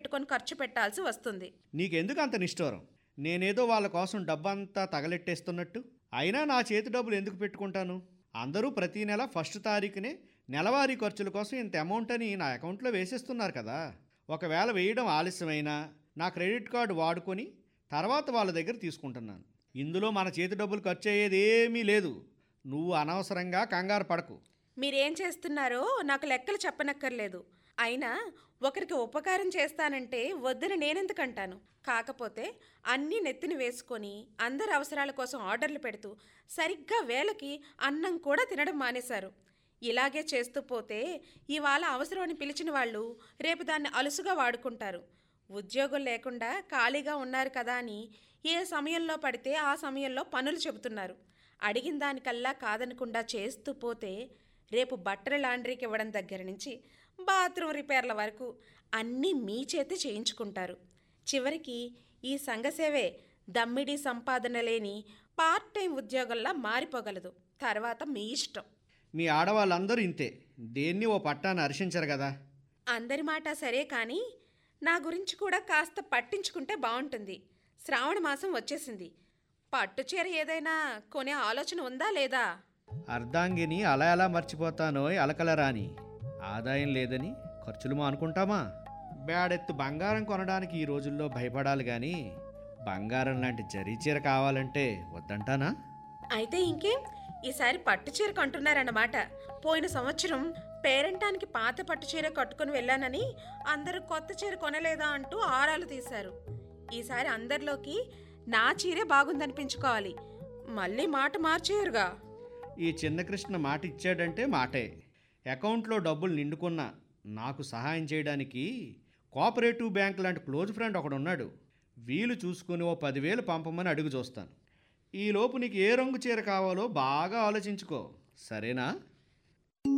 పెట్టుకొని ఖర్చు పెట్టాల్సి వస్తుంది నీకెందుకు అంత నిష్ఠూరం నేనేదో వాళ్ళ కోసం డబ్బంతా తగలెట్టేస్తున్నట్టు అయినా నా చేతి డబ్బులు ఎందుకు పెట్టుకుంటాను అందరూ ప్రతి నెల ఫస్ట్ తారీఖునే నెలవారీ ఖర్చుల కోసం ఇంత అమౌంట్ అని నా అకౌంట్లో వేసేస్తున్నారు కదా ఒకవేళ వేయడం ఆలస్యమైనా నా క్రెడిట్ కార్డు వాడుకొని తర్వాత వాళ్ళ దగ్గర తీసుకుంటున్నాను ఇందులో మన చేతి డబ్బులు ఖర్చు అయ్యేది ఏమీ లేదు నువ్వు అనవసరంగా కంగారు పడకు మీరేం చేస్తున్నారో నాకు లెక్కలు చెప్పనక్కర్లేదు అయినా ఒకరికి ఉపకారం చేస్తానంటే వద్దని నేనెందుకంటాను కాకపోతే అన్నీ నెత్తిన వేసుకొని అందరి అవసరాల కోసం ఆర్డర్లు పెడుతూ సరిగ్గా వేళకి అన్నం కూడా తినడం మానేశారు ఇలాగే చేస్తూ పోతే ఇవాళ అవసరం అని పిలిచిన వాళ్ళు రేపు దాన్ని అలుసుగా వాడుకుంటారు ఉద్యోగం లేకుండా ఖాళీగా ఉన్నారు కదా అని ఏ సమయంలో పడితే ఆ సమయంలో పనులు చెబుతున్నారు అడిగిన దానికల్లా కాదనకుండా చేస్తూ పోతే రేపు బట్టల లాండ్రీకి ఇవ్వడం దగ్గర నుంచి బాత్రూమ్ రిపేర్ల వరకు అన్నీ మీ చేతి చేయించుకుంటారు చివరికి ఈ సంఘసేవే దమ్మిడి సంపాదన లేని పార్ట్ టైం ఉద్యోగంలా మారిపోగలదు తర్వాత మీ ఇష్టం మీ ఆడవాళ్ళందరూ ఇంతే దేన్ని ఓ పట్టాన్ని హర్షించరు కదా అందరి మాట సరే కానీ నా గురించి కూడా కాస్త పట్టించుకుంటే బాగుంటుంది శ్రావణ మాసం వచ్చేసింది పట్టు చీర ఏదైనా కొనే ఆలోచన ఉందా లేదా అర్ధాంగిని అలా ఎలా మర్చిపోతానో అలకలరాని ఆదాయం లేదని ఖర్చులు మానుకుంటామా బేడెత్తు బంగారం కొనడానికి ఈ రోజుల్లో భయపడాలి కానీ బంగారం లాంటి జరీ చీర కావాలంటే వద్దంటానా అయితే ఇంకేం ఈసారి పట్టు చీర కొంటున్నారన్నమాట పోయిన సంవత్సరం పేరెంటానికి పాత పట్టు చీర కట్టుకుని వెళ్ళానని అందరూ కొత్త చీర కొనలేదా అంటూ ఆరాలు తీశారు ఈసారి అందరిలోకి నా చీరే బాగుందనిపించుకోవాలి మళ్ళీ మాట మార్చేయరుగా ఈ చిన్న కృష్ణ మాట ఇచ్చాడంటే మాటే అకౌంట్లో డబ్బులు నిండుకున్నా నాకు సహాయం చేయడానికి కోఆపరేటివ్ బ్యాంక్ లాంటి క్లోజ్ ఫ్రెండ్ ఒకడున్నాడు వీలు చూసుకుని ఓ పదివేలు పంపమని అడుగు చూస్తాను ఈలోపు నీకు ఏ రంగు చీర కావాలో బాగా ఆలోచించుకో సరేనా